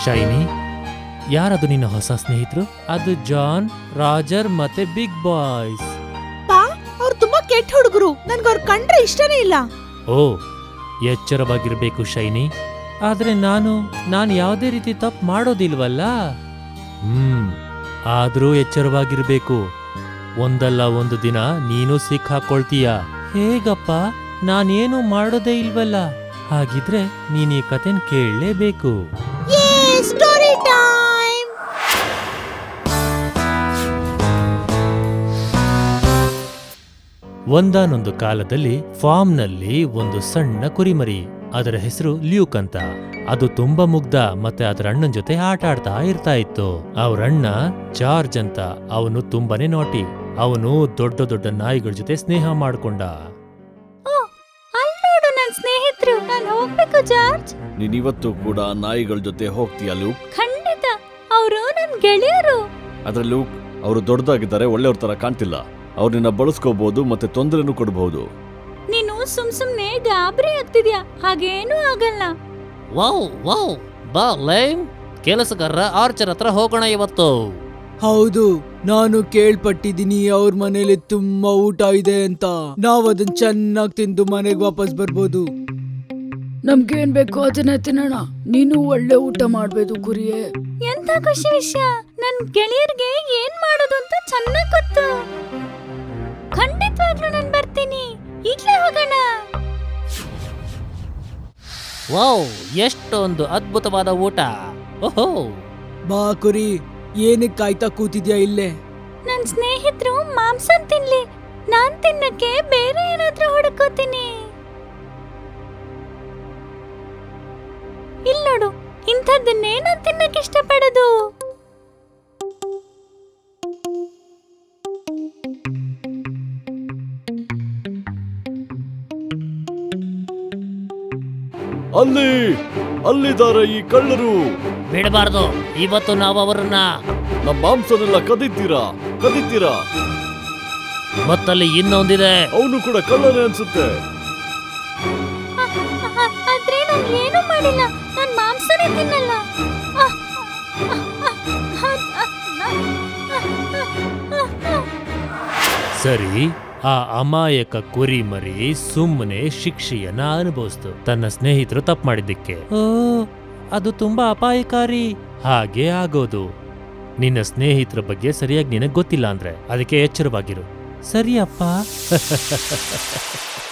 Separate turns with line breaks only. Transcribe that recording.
shiny ಯಾರದು ನಿನ್ನ ಹೊಸ ಸ್ನೇಹಿತರು ಅದು ಜಾನ್ ರಾಜರ್ ಮತ್ತೆ ಬಿಗ್ ಬಾಯ್ಸ್
ಪಾ ಅವ್ರು ತುಂಬಾ ಕೆಟ್ಟ ಹುಡುಗರು ನನ್ಗೆ ಅವ್ರ ಕಂಡ್ರೆ ಇಷ್ಟನೇ ಇಲ್ಲ
ಓ ಎಚ್ಚರವಾಗಿರ್ಬೇಕು ಶೈನಿ ಆದ್ರೆ ನಾನು ನಾನು ಯಾವುದೇ ರೀತಿ ತಪ್ಪು ಮಾಡೋದಿಲ್ವಲ್ಲ ಹ್ಮ್ ಆದ್ರೂ ಎಚ್ಚರವಾಗಿರ್ಬೇಕು ಒಂದಲ್ಲ ಒಂದು ದಿನ ನೀನು ಸಿಕ್ಕಾಕೊಳ್ತೀಯ ಹೇಗಪ್ಪ ನಾನೇನು ಮಾಡೋದೇ ಇಲ್ವಲ್ಲ ಹಾಗಿದ್ರೆ ನೀನ್ ಈ ಕತೆನ್ ಕೇಳಲೇಬೇಕು
ಸ್ಟೋರಿ ಟೈಮ್
ಒಂದಾನೊಂದು ಕಾಲದಲ್ಲಿ ಫಾರ್ಮ್ನಲ್ಲಿ ಒಂದು ಸಣ್ಣ ಕುರಿಮರಿ ಅದರ ಹೆಸರು ಲ್ಯೂಕ್ ಅಂತ ಅದು ತುಂಬಾ ಮುಗ್ಧ ಮತ್ತೆ ಅದರ ಅಣ್ಣನ ಜೊತೆ ಆಟ ಆಡ್ತಾ ಇರ್ತಾ ಇತ್ತು ಅವ್ರಣ್ಣ ಜಾರ್ಜ್ ಅಂತ ಅವನು ತುಂಬಾನೇ ನಾಟಿ ಅವನು ದೊಡ್ಡ ದೊಡ್ಡ ನಾಯಿಗಳ ಜೊತೆ ಸ್ನೇಹ ಮಾಡ್ಕೊಂಡ
ಅಲ್ಲಿ ನೋಡು ನನ್ ಸ್ನೇಹಿತರು ನಾನು ಹೋಗ್ಬೇಕು ಜಾರ್ಜ್
ನೀನಿವತ್ತು ಕೂಡ ನಾಯಿಗಳ ಜೊತೆ ಹೋಗ್ತೀಯ ಲೂಕ್
ಖಂಡಿತ ಅವರು ನನ್ ಗೆಳೆಯರು
ಆದ್ರೆ ಲೂಕ್ ಅವರು ದೊಡ್ಡದಾಗಿದ್ದಾರೆ ಒಳ್ಳೆಯವ್ರ ತರ ಕಾಣ್ತಿಲ್ಲ ಅವ್ರನ್ನ ಬಳಸ್ಕೋಬಹುದು ಮತ್ತೆ ತೊಂದರೆನೂ ಕೊಡಬಹುದು
ನೀನು ಸುಮ್ ಸುಮ್ನೆ ಗಾಬರಿ ಆಗ್ತಿದ್ಯಾ ಹಾಗೇನೂ ಆಗಲ್ಲ
ವಾವ್ ವಾವ್ ಬಾ ಲೈಮ್ ಕೆಲಸಗಾರ ಆರ್ಚರ್ ಹತ್ರ ಹೋಗೋಣ ಇವತ್ತು
ಹೌದು ನಾನು ಕೇಳ್ಪಟ್ಟಿದ್ದೀನಿ ಅವ್ರ ಮನೇಲಿ ತುಂಬಾ ಊಟ ಇದೆ ಅಂತ ನಾವ್ ಅದನ್ನ ಚೆನ್ನಾಗಿ ತಿಂದು ಮನೆಗೆ ವಾಪಸ್ ಬರ್ಬೋದು ನಮ್ಗೇನ್ ಬೇಕು ಅದನ್ನ ತಿನ್ನೋಣ ನೀನು ಒಳ್ಳೆ ಊಟ ಮಾಡ್ಬೇಕು ಕುರಿಯೇ
ಎಂತ ಖುಷಿ ವಿಷಯ ನನ್ ಗೆಳೆಯರ್ಗೆ ಏನ್ ಮಾಡೋದು ಅಂತ ಚೆನ್ನಾಗ್ ಗೊತ್ತು ಖಂಡಿತವಾಗ್ಲೂ ನಾನ್ ಬರ್ತೀನಿ ಈಗ್ಲೇ ಹೋಗೋಣ
ವಾವ್ ಎಷ್ಟೊಂದು ಅದ್ಭುತವಾದ ಊಟ ಓಹೋ
ಬಾ ಕುರಿ ಏನಕ್ಕೆ ಕಾಯ್ತಾ ಕೂತಿದ್ಯಾ ಇಲ್ಲೇ
ನನ್ ಸ್ನೇಹಿತರು ಮಾಂಸ ತಿನ್ಲಿ ನಾನ್ ತಿನ್ನಕ್ಕೆ ಬೇರೆ ಏನಾದ್ರೂ ಹುಡುಕೋತೀನಿ ಇಲ್ ನೋಡು ಇಂಥದ್ದನ್ನೇ ನಾನ್ ತಿನ್ನಕ್ಕೆ ಇಷ್ಟಪಡೋದು
ಅಲ್ಲಿ ಅಲ್ಲಿದ್ದಾರೆ ಈ ಕಳ್ಳರು
ಬಿಡಬಾರ್ದು ಇವತ್ತು ನಾವು ಅವರನ್ನ
ನಮ್ಮ ಮಾಂಸನೆಲ್ಲ ಕದಿತೀರಾ ಕದಿತೀರಾ
ಮತ್ತಲ್ಲಿ ಇನ್ನೊಂದಿದೆ
ಅವನು ಕೂಡ ಕಳ್ಳನೇ ಅನ್ಸುತ್ತೆ
ಅ- ಅ- ಆದ್ರೆ ನಾನ್ ಏನು ಮಾಡಿಲ್ಲ ನಾನ್ ಮಾಂಸನೇ ತಿನ್ನಲ್ಲ ಅ- ಅ- ಅ- ಅ- ಅ- ಅ-
ಸರಿ ಆ ಅಮಾಯಕ ಕುರಿ ಮರಿ ಸುಮ್ಮನೆ ಶಿಕ್ಷೆಯನ್ನ ಅನುಭವಿಸ್ತು ತನ್ನ ಸ್ನೇಹಿತರು ತಪ್ಪು ಮಾಡಿದ್ದಕ್ಕೆ ಓ ಅದು ತುಂಬಾ ಅಪಾಯಕಾರಿ ಹಾಗೆ ಆಗೋದು ನಿನ್ನ ಸ್ನೇಹಿತರ ಬಗ್ಗೆ ಸರಿಯಾಗಿ ನಿನಗೆ ಗೊತ್ತಿಲ್ಲ ಅಂದ್ರೆ ಅದಕ್ಕೆ ಎಚ್ಚರವಾಗಿರು ಸರಿಯಪ್ಪ